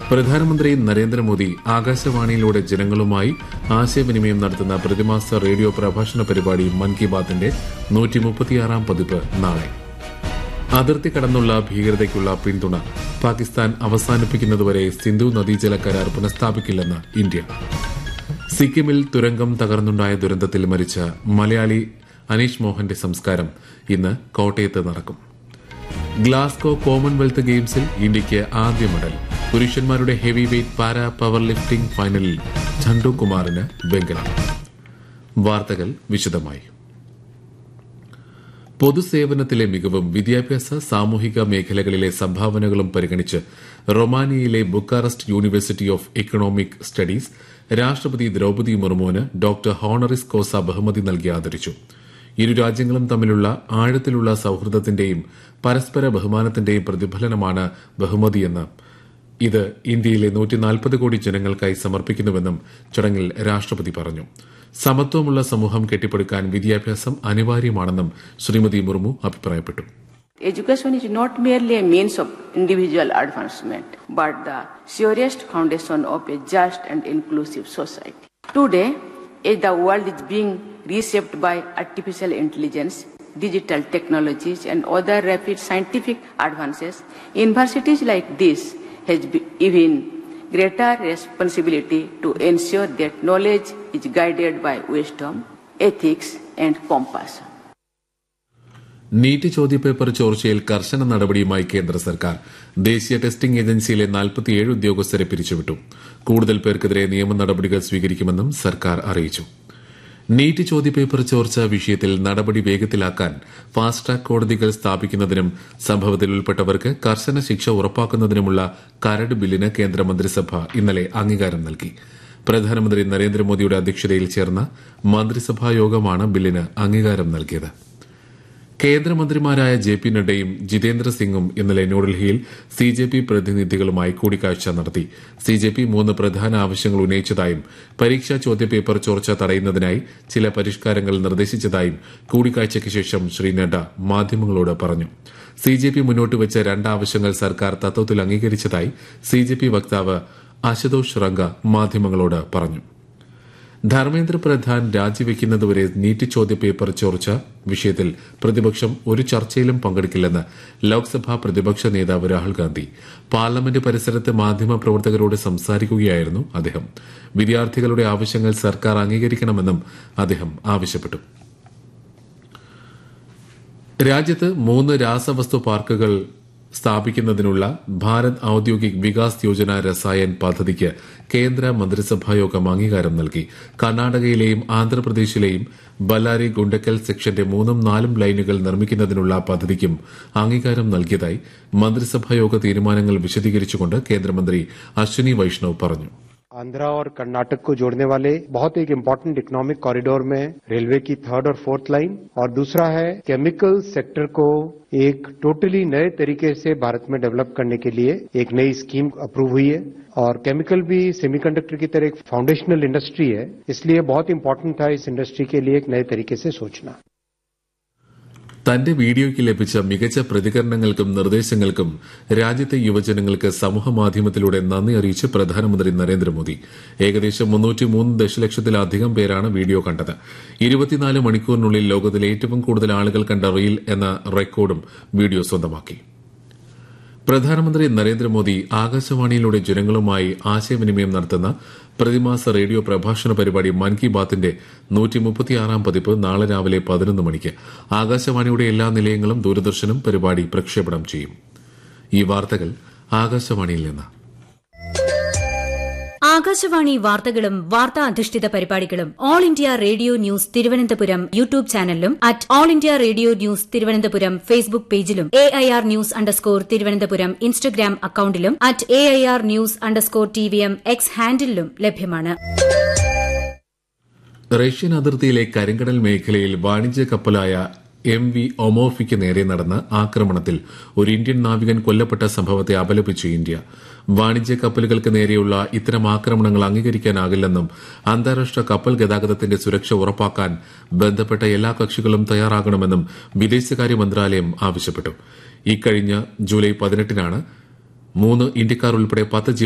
പ്രധാനമന്ത്രി നരേന്ദ്രമോദി ആകാശവാണിയിലൂടെ ജനങ്ങളുമായി ആശയവിനിമയം നടത്തുന്ന പ്രതിമാസ റേഡിയോ പ്രഭാഷണ പരിപാടി മൻ കി ബാത്തിന്റെ നൂറ്റിമുപ്പത്തിയാറാം പതിപ്പ് നാളെ അതിർത്തി കടന്നുള്ള ഭീകരതയ്ക്കുള്ള പിന്തുണ പാകിസ്ഥാൻ അവസാനിപ്പിക്കുന്നതുവരെ സിന്ധു നദീജല കരാർ പുനഃസ്ഥാപിക്കില്ലെന്ന് ഇന്ത്യ സിക്കിമിൽ തുരങ്കം തകർന്നുണ്ടായ ദുരന്തത്തിൽ മരിച്ച മലയാളി അനീഷ് മോഹന്റെ സംസ്കാരം ഇന്ന് കോട്ടയത്ത് നടക്കും ഗ്ലാസ്കോ കോമൺവെൽത്ത് ഗെയിംസിൽ ഇന്ത്യയ്ക്ക് ആദ്യ മെഡൽ പുരുഷന്മാരുടെ heavyweight para powerlifting ഫൈനലിൽ ഝണ്ടു കുമാറിന് വെങ്കലം വാർത്തകൾ വിശദമായി പൊതുസേവനത്തിലെ മികവും വിദ്യാഭ്യാസ സാമൂഹിക മേഖലകളിലെ സംഭാവനകളും പരിഗണിച്ച് റൊമാനിയയിലെ Bucharest university of economic studies രാഷ്ട്രപതി ദ്രൌപതി മുർമുവിന് ഡോക്ടർ ഹോണറിസ് കോസ ബഹുമതി നൽകി ആദരിച്ചു ഇരു രാജ്യങ്ങളും തമ്മിലുള്ള ആഴത്തിലുള്ള സൌഹൃദത്തിന്റെയും പരസ്പര ബഹുമാനത്തിന്റെയും പ്രതിഫലനമാണ് ബഹുമതിയെന്ന് ഇത് ഇന്ത്യയിലെ നൂറ്റിനാൽപ്പത് കോടി ജനങ്ങൾക്കായി സമർപ്പിക്കുന്നുവെന്നും ചടങ്ങിൽ രാഷ്ട്രപതി പറഞ്ഞു സമത്വമുള്ള സമൂഹം കെട്ടിപ്പടുക്കാൻ വിദ്യാഭ്യാസം അനിവാര്യമാണെന്നും ശ്രീമതി മുർമു അഭിപ്രായപ്പെട്ടു Education is not merely a means of individual advancement, but the surest foundation of a just and inclusive society. Today, as the world is being reshaped by artificial intelligence, digital technologies, and other rapid scientific advances, universities like this has be- even greater responsibility to ensure that knowledge is guided by wisdom, ethics, and compassion. NEET ചോദ്യപേപ്പർ ചോർച്ചയിൽ കർശന നടപടിയുമായി കേന്ദ്ര സർക്കാർ ദേശീയ testing ഏജൻസിയിലെ നാൽപ്പത്തിയേഴ് ഉദ്യോഗസ്ഥരെ പിരിച്ചുവിട്ടു കൂടുതൽ പേർക്കെതിരെ നിയമ നടപടികൾ സ്വീകരിക്കുമെന്നും സർക്കാർ അറിയിച്ചു നീറ്റ് ചോദ്യപേപ്പർ ചോർച്ച വിഷയത്തിൽ നടപടി വേഗത്തിലാക്കാൻ ഫാസ്റ്റ് ട്രാക്ക് കോടതികൾ സ്ഥാപിക്കുന്നതിനും സംഭവത്തിൽ ഉൾപ്പെട്ടവർക്ക് കർശന ശിക്ഷ ഉറപ്പാക്കുന്നതിനുമുള്ള കരട് ബില്ലിന് കേന്ദ്രമന്ത്രിസഭ ഇന്നലെ അംഗീകാരം നൽകി പ്രധാനമന്ത്രി നരേന്ദ്രമോദിയുടെ അധ്യക്ഷതയിൽ ചേർന്ന മന്ത്രിസഭാ യോഗമാണ് ബില്ലിന് അംഗീകാരം നൽകിയത് കേന്ദ്രമന്ത്രിമാരായ ജെ പി നഡ്ഡയും ജിതേന്ദ്ര സിംഗും ഇന്നലെ ന്യൂഡൽഹിയിൽ സി ജെ പി പ്രതിനിധികളുമായി കൂടിക്കാഴ്ച നടത്തി സി ജെ പി മൂന്ന് പ്രധാന ആവശ്യങ്ങൾ ഉന്നയിച്ചതായും പരീക്ഷാ ചോദ്യപേപ്പർ ചോർച്ച തടയുന്നതിനായി ചില പരിഷ്കാരങ്ങൾ നിർദ്ദേശിച്ചതായും കൂടിക്കാഴ്ചയ്ക്ക് ശേഷം ശ്രീ നഡ്ഡ മാധ്യമങ്ങളോട് പറഞ്ഞു സി ജെ പി മുന്നോട്ട് വെച്ച രണ്ട് ആവശ്യങ്ങൾ സർക്കാർ തത്വത്തിൽ അംഗീകരിച്ചതായി സി ജെ പി വക്താവ് അശുതോഷ് റംഗ മാധ്യമങ്ങളോട് പറഞ്ഞു ധർമ്മേന്ദ്ര പ്രധാൻ രാജിവെക്കുന്നതുവരെ നീറ്റ് ചോദ്യപേപ്പർ ചോർച്ച വിഷയത്തിൽ പ്രതിപക്ഷം ഒരു ചർച്ചയിലും പങ്കെടുക്കില്ലെന്ന് ലോക്സഭാ പ്രതിപക്ഷ നേതാവ് രാഹുൽ ഗാന്ധി പാർലമെന്റ് പരിസരത്ത് മാധ്യമപ്രവർത്തകരോട് സംസാരിക്കുകയായിരുന്നു അദ്ദേഹം വിദ്യാർത്ഥികളുടെ ആവശ്യങ്ങൾ സർക്കാർ അംഗീകരിക്കണമെന്നും അദ്ദേഹം ആവശ്യപ്പെട്ടു രാജ്യത്ത് മൂന്ന് രാസവസ്തു പാർക്കുകൾ സ്ഥാപിക്കുന്നതിനുള്ള ഭാരത് ഔദ്യോഗിക് വികാസ് യോജന രസായൻ പദ്ധതിക്ക് കേന്ദ്ര മന്ത്രിസഭായോഗം അംഗീകാരം നൽകി കർണാടകയിലെയും ആന്ധ്രാപ്രദേശിലെയും ബല്ലാരി ഗുണ്ടക്കൽ സെക്ഷന്റെ മൂന്നും നാലും ലൈനുകൾ നിർമ്മിക്കുന്നതിനുള്ള പദ്ധതിക്കും അംഗീകാരം നൽകിയതായി മന്ത്രിസഭായോഗ തീരുമാനങ്ങൾ വിശദീകരിച്ചുകൊണ്ട് കേന്ദ്രമന്ത്രി അശ്വിനി വൈഷ്ണവ് പറഞ്ഞു आंध्रा और कर्नाटक को जोड़ने वाले बहुत एक इम्पोर्टेंट इकोनॉमिक कॉरिडोर में रेलवे की थर्ड और फोर्थ लाइन और दूसरा है केमिकल सेक्टर को एक टोटली नए तरीके से भारत में डेवलप करने के लिए एक नई स्कीम अप्रूव हुई है और केमिकल भी सेमीकंडक्टर की तरह एक फाउंडेशनल इंडस्ट्री है इसलिए बहुत इम्पोर्टेंट था इस इंडस्ट्री के लिए एक नए तरीके से सोचना തന്റെ വീഡിയോയ്ക്ക് ലഭിച്ച മികച്ച പ്രതികരണങ്ങൾക്കും നിർദ്ദേശങ്ങൾക്കും രാജ്യത്തെ യുവജനങ്ങൾക്ക് സമൂഹമാധ്യമത്തിലൂടെ നന്ദി അറിയിച്ച് പ്രധാനമന്ത്രി നരേന്ദ്രമോദി ഏകദേശം മുന്നൂറ്റിമൂന്ന് ദശലക്ഷത്തിലധികം പേരാണ് വീഡിയോ കണ്ടത് ഇരുപത്തിനാല് മണിക്കൂറിനുള്ളിൽ ലോകത്തിലെ ഏറ്റവും കൂടുതൽ ആളുകൾ കണ്ട റീൽ എന്ന റെക്കോർഡും വീഡിയോ സ്വന്തമാക്കി പ്രധാനമന്ത്രി നരേന്ദ്രമോദി ആകാശവാണിയിലൂടെ ജനങ്ങളുമായി ആശയവിനിമയം നടത്തുന്ന പ്രതിമാസ റേഡിയോ പ്രഭാഷണ പരിപാടി മൻ കി ബാത്തിന്റെ നൂറ്റിമുപ്പത്തിയാറാം പതിപ്പ് നാളെ രാവിലെ പതിനൊന്ന് മണിക്ക് ആകാശവാണിയുടെ എല്ലാ നിലയങ്ങളും ദൂരദർശനും പരിപാടി പ്രക്ഷേപണം ചെയ്യും ഈ വാർത്തകൾ ആകാശവാണിയിൽ നിന്ന് ആകാശവാണി വാർത്തകളും വാർത്താ അധിഷ്ഠിത പരിപാടികളും All India Radio news Thiruvananthapuram YouTube ചാനലിലും at All India Radio news Thiruvananthapuram Facebook പേജിലും A I R news underscore Thiruvananthapuram Instagram അക്കൌണ്ടിലും at A I R news underscore T V M X ഹാൻഡിലും ലഭ്യമാണ് റഷ്യൻ അതിർത്തിയിലെ കരിങ്കടൽ മേഖലയിൽ വാണിജ്യ കപ്പലായ എം വി ഒമോഫിക്ക് നേരെ നടന്ന ആക്രമണത്തിൽ ഒരു ഇന്ത്യൻ നാവികൻ കൊല്ലപ്പെട്ട സംഭവത്തെ അപലപിച്ചു ഇന്ത്യ വാണിജ്യ കപ്പലുകൾക്ക് നേരെയുള്ള ഇത്തരം ആക്രമണങ്ങൾ അംഗീകരിക്കാനാകില്ലെന്നും അന്താരാഷ്ട്ര കപ്പൽ ഗതാഗതത്തിന്റെ സുരക്ഷ ഉറപ്പാക്കാൻ ബന്ധപ്പെട്ട എല്ലാ കക്ഷികളും തയ്യാറാകണമെന്നും വിദേശകാര്യ മന്ത്രാലയം ആവശ്യപ്പെട്ടു ഇക്കഴിഞ്ഞ ജൂലൈ പതിനെട്ടിനാണ് മൂന്ന് ഇന്ത്യക്കാർ ഉൾപ്പെടെ പത്ത്